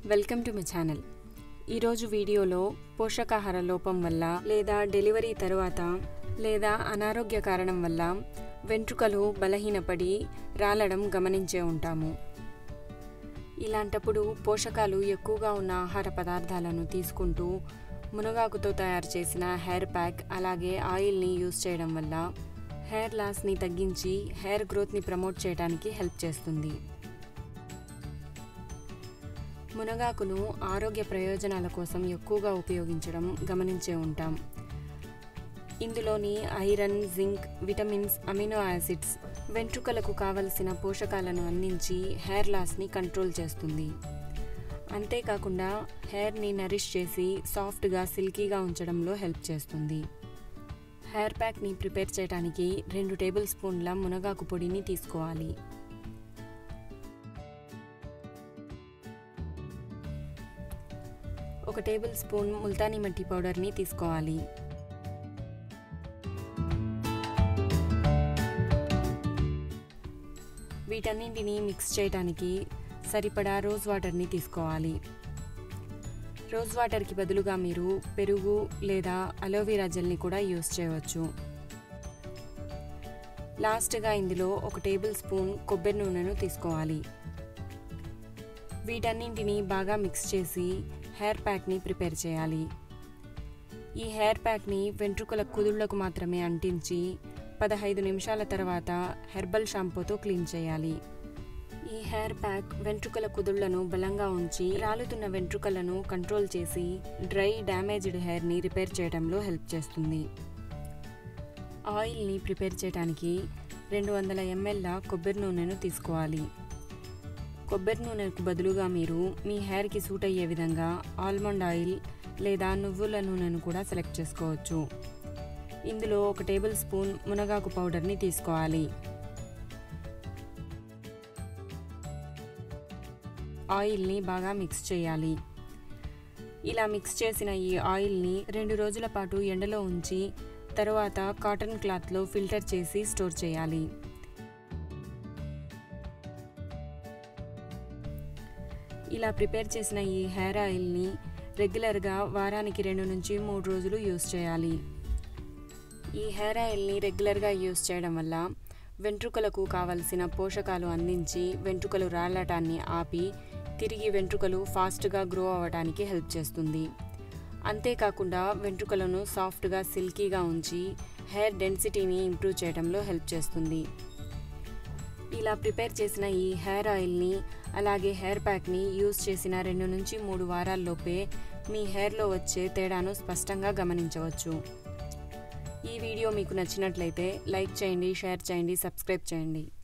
welcome to my channel ఈరోజు వీడియోలో పోషకాహార లోపం వల్ల లేదా డెలివరీ తరువాత లేదా అనారోగ్య కారణం వల్ల వెంట్రుకలు బలహీనపడి రాలడం గమనించే ఉంటాము ఇలాంటప్పుడు పోషకాలు ఎక్కువగా ఉన్న ఆహార పదార్థాలను తీసుకుంటూ మునగాకుతో తయారు చేసిన హెయిర్ ప్యాక్ అలాగే ఆయిల్ని యూస్ చేయడం వల్ల హెయిర్ లాస్ని తగ్గించి హెయిర్ గ్రోత్ని ప్రమోట్ చేయడానికి హెల్ప్ చేస్తుంది మునగాకును ఆరోగ్య ప్రయోజనాల కోసం ఎక్కువగా ఉపయోగించడం గమనించే ఉంటాం ఇందులోని iron zinc vitamins amino acids వెంట్రుకలకు కావలసిన పోషకాలను అందించి హెయిర్ లాస్ని కంట్రోల్ చేస్తుంది అంతేకాకుండా హెయిర్ని నరిష్ చేసి సాఫ్ట్గా సిల్కీగా ఉంచడంలో హెల్ప్ చేస్తుంది హెయిర్ ప్యాక్ని ప్రిపేర్ చేయడానికి రెండు టేబుల్ స్పూన్ల మునగాకు పొడిని తీసుకోవాలి ఒక టేబుల్ స్పూన్ ముల్తానీ మట్టి పౌడర్ని తీసుకోవాలి వీటన్నింటిని మిక్స్ చేయడానికి సరిపడా రోజ్ వాటర్ని తీసుకోవాలి రోజ్ వాటర్కి బదులుగా మీరు పెరుగు లేదా అలోవెరా జెల్ని కూడా యూస్ చేయవచ్చు లాస్ట్గా ఇందులో ఒక టేబుల్ స్పూన్ కొబ్బరి నూనెను తీసుకోవాలి వీటన్నింటిని బాగా మిక్స్ చేసి హెయిర్ ప్యాక్ని ప్రిపేర్ చేయాలి ఈ హెయిర్ ప్యాక్ని వెంట్రుకల కుదుళ్లకు మాత్రమే అంటించి పదహైదు నిమిషాల తర్వాత హెర్బల్ షాంపూతో క్లీన్ చేయాలి ఈ హెయిర్ ప్యాక్ వెంట్రుకల కుదుళ్లను బలంగా ఉంచి రాలుతున్న వెంట్రుకలను కంట్రోల్ చేసి డ్రై డ్యామేజ్డ్ హెయిర్ని రిపేర్ చేయడంలో హెల్ప్ చేస్తుంది ఆయిల్ని ప్రిపేర్ చేయడానికి రెండు వందల ఎంఎల్ కొబ్బరి నూనెను తీసుకోవాలి కొబ్బరి నూనెకు బదులుగా మీరు మీ హెయిర్కి సూట్ అయ్యే విధంగా ఆల్మండ్ ఆయిల్ లేదా నువ్వుల నూనెను కూడా సెలెక్ట్ చేసుకోవచ్చు ఇందులో ఒక టేబుల్ స్పూన్ మునగాకు పౌడర్ని తీసుకోవాలి ఆయిల్ని బాగా మిక్స్ చేయాలి ఇలా మిక్స్ చేసిన ఈ ఆయిల్ని రెండు రోజుల పాటు ఎండలో ఉంచి తరువాత కాటన్ క్లాత్లో ఫిల్టర్ చేసి స్టోర్ చేయాలి ఇలా ప్రిపేర్ చేసిన ఈ హెయిర్ ఆయిల్ని రెగ్యులర్గా వారానికి రెండు నుంచి మూడు రోజులు యూస్ చేయాలి ఈ హెయిర్ ఆయిల్ని రెగ్యులర్గా యూస్ చేయడం వల్ల వెంట్రుకలకు కావలసిన పోషకాలు అందించి వెంట్రుకలు రాలటాన్ని ఆపి తిరిగి వెంట్రుకలు ఫాస్ట్గా గ్రో అవ్వడానికి హెల్ప్ చేస్తుంది అంతేకాకుండా వెంట్రుకలను సాఫ్ట్గా సిల్కీగా ఉంచి హెయిర్ డెన్సిటీని ఇంప్రూవ్ చేయడంలో హెల్ప్ చేస్తుంది ఇలా ప్రిపేర్ చేసిన ఈ హెయిర్ ఆయిల్ని అలాగే హెయిర్ ప్యాక్ని యూస్ చేసిన రెండు నుంచి మూడు వారాల్లోపే మీ హెయిర్లో వచ్చే తేడాను స్పష్టంగా గమనించవచ్చు ఈ వీడియో మీకు నచ్చినట్లయితే లైక్ చేయండి షేర్ చేయండి సబ్స్క్రైబ్ చేయండి